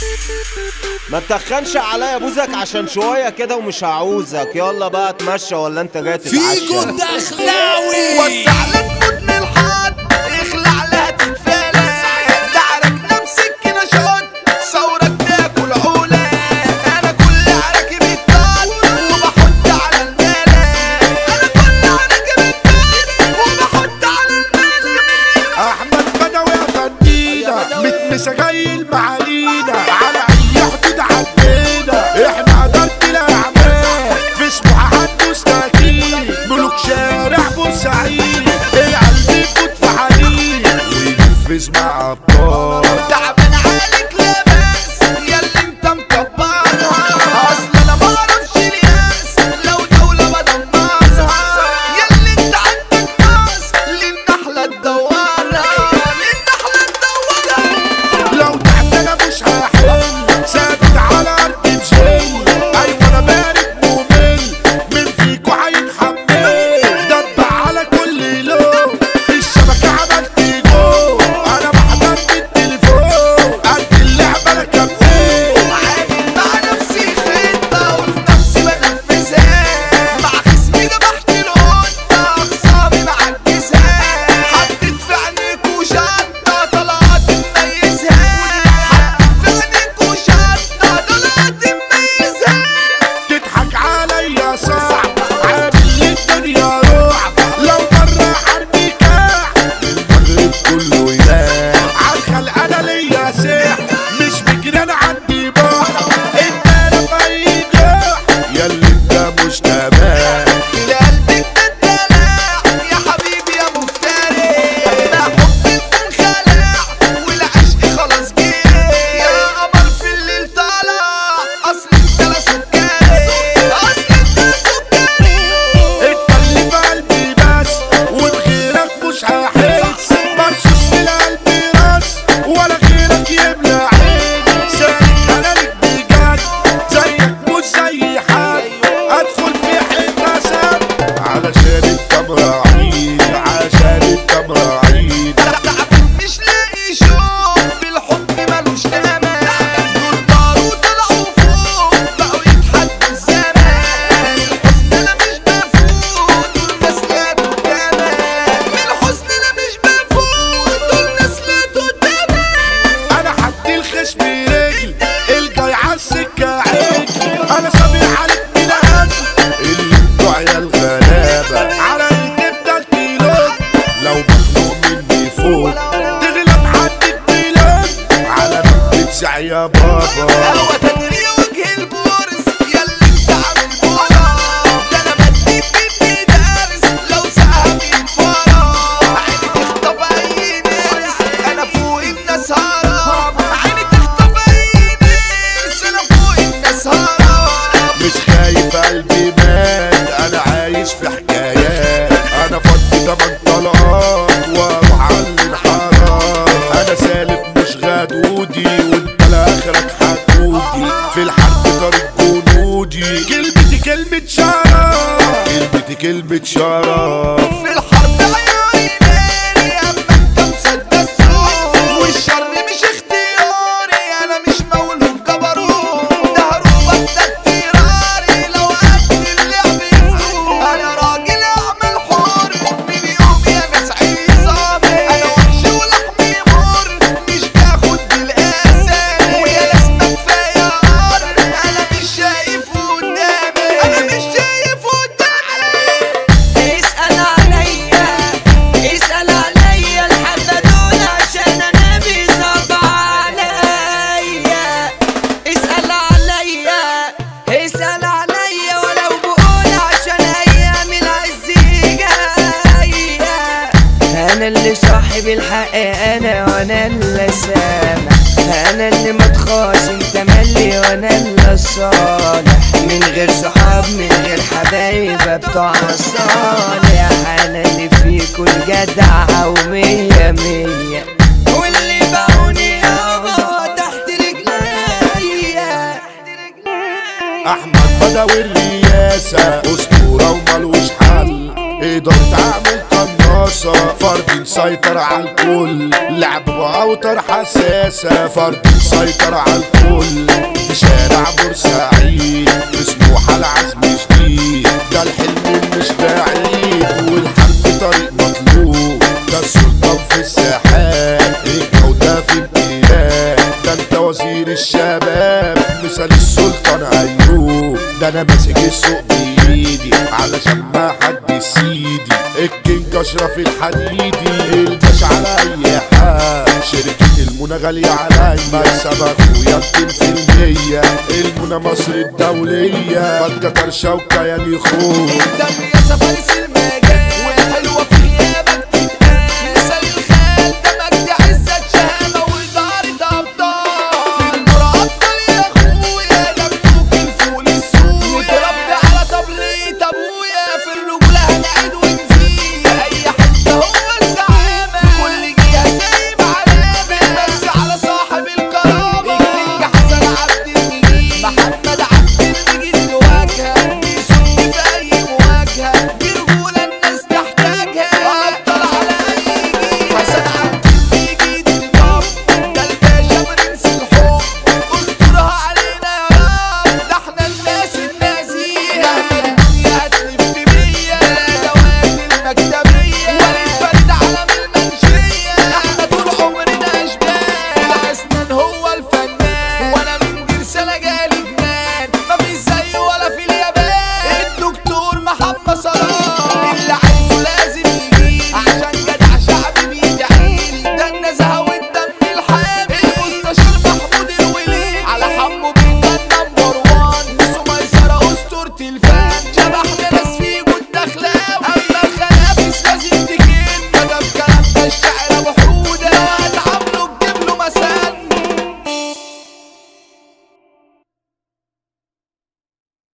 ما تتخنش عليا بوزك عشان شوية كده ومش هعوزك يلا بقى اتمشى ولا انت جاي تتعشى فيجو الدخلاوي وسع لك مدن الحاد اخلع لها تتفالى دعرك نمسك كده شوت ثورك تاكل عولة انا كل راكب الطاد وبحط على الملا انا كل راكب الطاد وبحط على الملا احمد بدوي يا فندينا متمسة جاي المعالينا على اي حدود عدينا احنا ادارة الاعمال في سموحة هندوس تاكيد ملوك شارع بورسعيد القلب يفوت في حديد وينفذ مع ابطال تعبان عليك لاباس ياللي انت مكبرها اصل انا ما اعرفش الياس لو دولة بدمرها ياللي انت عندك ناس للنحلة تدورها للنحلة تدورها لو تحت انا مش هحل ثابت على ارض بجل ايوه انا بارد ممل من فيكو هيتحمل دب على كل لون في الشبكه عملت جو انا بحضر بالتليفون قد اللعبه انا كمل وعامل مع نفسي خطة وفي نفسي بنفذها مع خصمي ذبحت القطة أخصامي معجزها حطيت في عينيكوا شطة طلعت مميزها حطيت في عينيكوا شطة طلعت مميزها تضحك عليا صعب عامل الدنيا رعب لو مرة حربي كاع المغرب كله ينام عالخلق انا ليا سحر مش بجري انا عندي بحر انت انا في اي جرح ياللي انت مش تمام في قلبك الدلع يا حبيبي يا مفتري اما حب الخلع والعشق خلاص جه يا قمر في الليل طالع اصل انت لا سكري اصل انت لا سكري انت اللي في قلبي بس وبغيرك مش هحس مرشوش في القلب راس ولا غيرك يملى عيني سالك انا لك بجد زيك مش زي حد ادخل في حته سد علشان انت مراعيني عشان انت مراعيني تعبان مش لاقي شوق بالحب ملوش تمام دول طاروا طلعوا فوق بقوا يتحدوا الزمان الحزن انا مش بفوت دول ناس لاتوا تمام الحزن انا مش بفوت دول ناس لاتوا تمام انا حدي الخصم رجل الجاي عالسكه عجل انا سامع عليك من اجل اللي انتوا عيال غلابه على تفضل تلوج لو مخنوق مني فوق تغلط حد تلوج على ما بتسع يا بابا هو تدري وجه البورس ياللي انت عامل بورا ده انا بديك بدي دارس لو سهم يتفرج عيني تخطف اي ناس انا فوق الناس هرب عيني تخطف اي ناس انا فوق الناس هرب مش خايف قلبي مات انا عايش في حكايات انا فضي تمن طلقات واروح على الانحراف انا سالك مش غدودي وانت لاخرك حدودي في الحرب طريق جنودي كلمتي كلمة شرف كلمتي كلمة شرف في الحرب عيوني ناري اما انت مسدس والشر مش اختياري انا مش مولود جبروت ده هروبك ده اضطراري لو قد اللعب يفوت انا راجل اعمل حر من يومي انا سعيد صابر انا وحش ولحمي مر مش باخد بالقاسى ويا لازمة كفاية قر انا مش شايف قدامي انا مش شايف قدامي اسأل عليا اسأل عليا الحددون عشان انا بيصعب عليا اسأل عليا اسأل عليا ولو بقول عشان ايام العز جاية انا اللي صاحب الحق انا وانا اللي سامع انا اللي متخاصم تملي وانا اللي صالح من غير صحاب من غير حبايب بتوع الصالح انا اللي فيكوا الجدع ومية مية واللي باعوني يابا تحت رجليا احمد بدوي الرياسة اسطورة وملوش حل إدارة عامل قناصة فرد مسيطر على الكل لعب بأوتر حساسة فرد مسيطر على الكل مثل السلطان ايوب ده انا ماسك السوق بايدي علشان ما حد سيدي الكينج اشرف الحديدي الباش على اي حال شركة المنى غالية عليا مكسب اخويا 200% المنى مصر الدولية فجة طرشة وكيان يخون دم يا فارس المجال